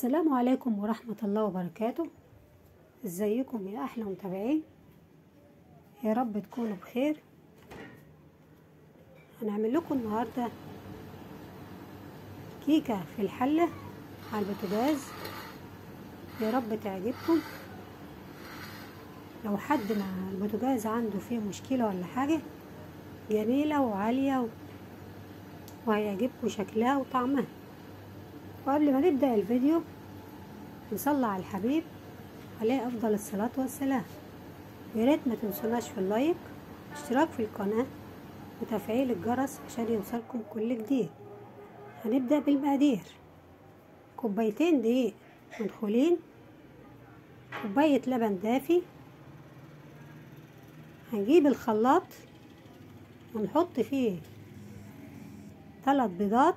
السلام عليكم ورحمة الله وبركاته ازيكم يا احلى متابعين يا رب تكونوا بخير هنعمل لكم النهاردة كيكة في الحلة على البوتاجاز يا رب تعجبكم لو حد مع البوتاجاز عنده فيه مشكلة ولا حاجة جميلة وعالية و... وهيعجبكم شكلها وطعمها وقبل ما نبدأ الفيديو نصلي على الحبيب عليه أفضل الصلاة والسلام يا ريت ما تنسوناش في اللايك اشتراك في القناة وتفعيل الجرس عشان يوصلكم كل جديد هنبدأ بالمقادير كوبايتين دقيق مدخولين كوباية لبن دافي هنجيب الخلاط ونحط فيه ثلاث بيضات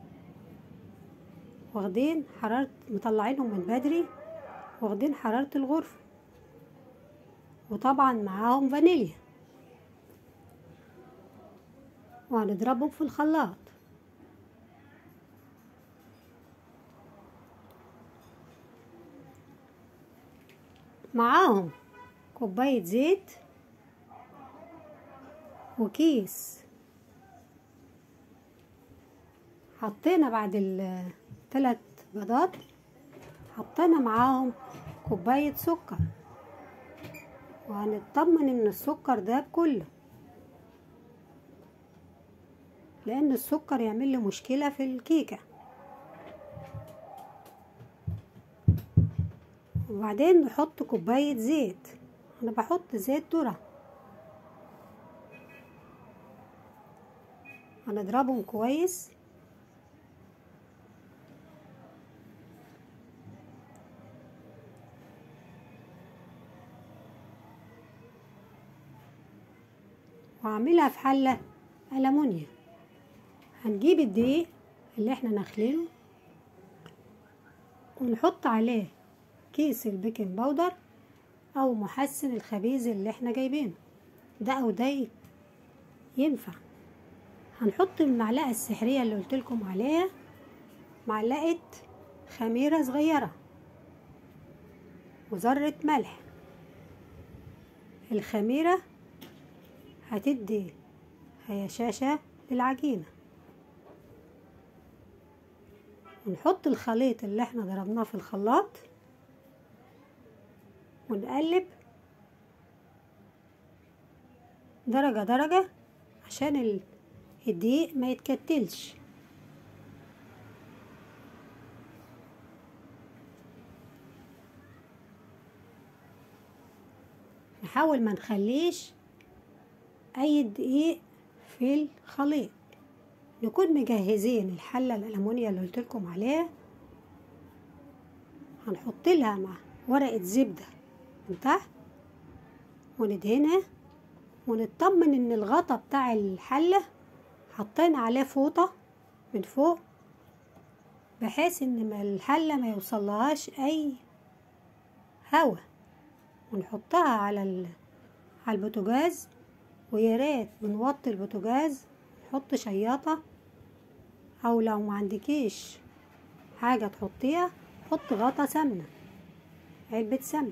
واخدين حرارة مطلعينهم من بدري واخدين حرارة الغرفة وطبعا معاهم فانيليا وهنضربهم في الخلاط معاهم كوباية زيت وكيس حطينا بعد الثلاث بيضات حطينا معاهم كوباية سكر وهنطمن ان السكر ده كله لان السكر يعمل لي مشكلة في الكيكة وبعدين نحط كوباية زيت انا بحط زيت ذرة هنضربهم كويس وهعملها في حلة ألمونيا هنجيب الدقيق اللي احنا نخلينه ونحط عليه كيس البيكنج باودر او محسن الخبيز اللي احنا جايبينه ده او ده ينفع هنحط المعلقة السحرية اللي قلتلكم عليها معلقة خميرة صغيرة وذرة ملح الخميرة هتدي هيشاشة للعجينة ونحط الخليط اللي احنا ضربناه في الخلاط ونقلب درجة درجة عشان الدقيق ما يتكتلش نحاول ما نخليش اي دقيق في الخليط نكون مجهزين الحلة الألمونيا اللي قلتلكم عليها هنحط لها مع ورقة زبدة من تحت وندهنها ونطمن ان الغطا بتاع الحلة حطينا عليه فوطة من فوق بحيث ان ما الحلة ما يوصلهاش اي هوا ونحطها على على البوتاجاز ويا ريت بنوطي البوتاجاز نحط شياطة او لو ما عندكيش حاجة تحطيها حط غطا سمنة علبة سمنة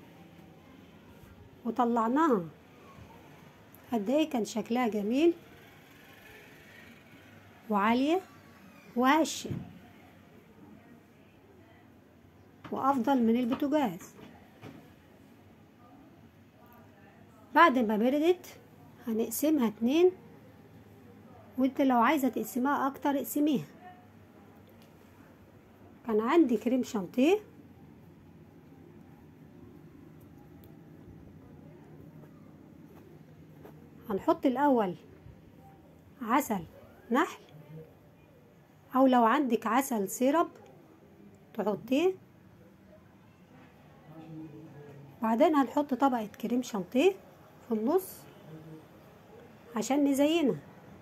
وطلعناها قد ايه كان شكلها جميل وعالية وهشة وافضل من البوتاجاز بعد ما بردت هنقسمها اتنين وانت لو عايزة تقسمها اكتر اقسميها كان عندي كريم شانتيه هنحط الاول عسل نحل او لو عندك عسل سيرب تحطيه بعدين هنحط طبقة كريم شانتيه في النص عشان نزينها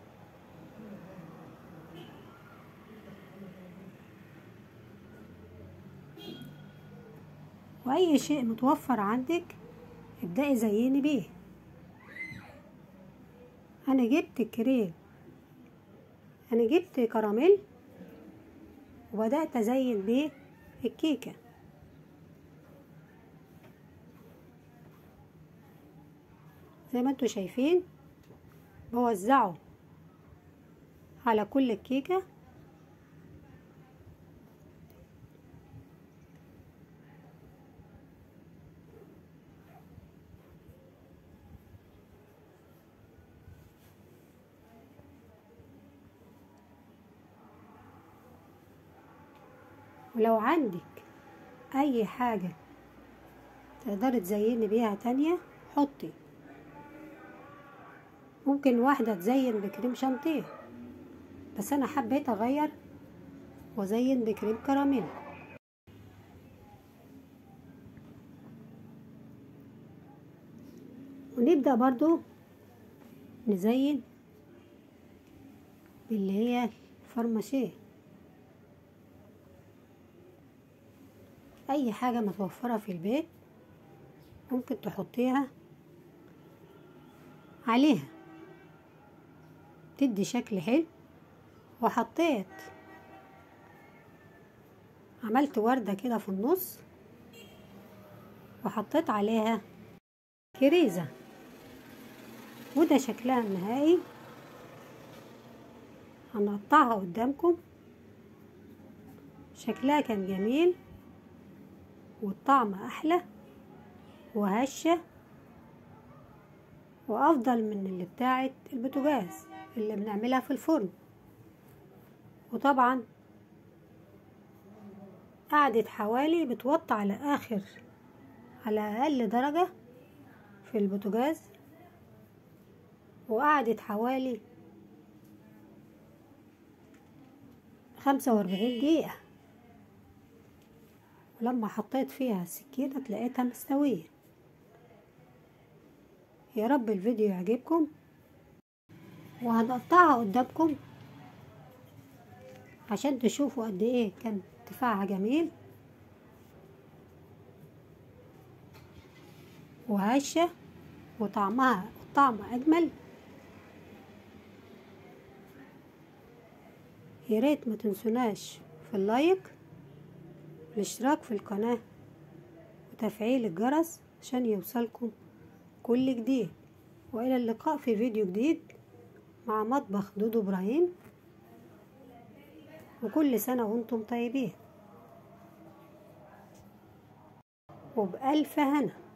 واي شيء متوفر عندك ابدأي زيني بيه انا جبت كريم انا جبت كراميل وبدأت ازين بيه الكيكة زي ما انتوا شايفين بوزعه على كل الكيكة ولو عندك اي حاجة تقدري تزيني بيها تانية حطي ممكن واحدة تزين بكريم شانتيه بس انا حبيت اغير وازين بكريم كراميل ونبدأ برضو نزين باللي هي الفرماشيه اي حاجة متوفرة في البيت ممكن تحطيها عليها تدي شكل حلو وحطيت عملت وردة كده في النص وحطيت عليها كريزة وده شكلها النهائي هنقطعها قدامكم شكلها كان جميل والطعم احلى وهشة وافضل من اللي بتاعت البوتاجاز اللي بنعملها في الفرن وطبعا قعدت حوالي بتوطى على اخر على اقل درجة في البوتاجاز وقعدت حوالي خمسة واربعين دقيقة ولما حطيت فيها السكينة تلاقيتها مستوية يا رب الفيديو يعجبكم وهنقطعها قدامكم عشان تشوفوا قد ايه كان ارتفاعها جميل وهشة وطعمها الطعم اجمل يا ريت ما تنسوناش في اللايك والاشتراك في القناة وتفعيل الجرس عشان يوصلكم كل جديد وإلى اللقاء في فيديو جديد مع مطبخ دودو إبراهيم وكل سنة وانتم طيبين وبألف هنا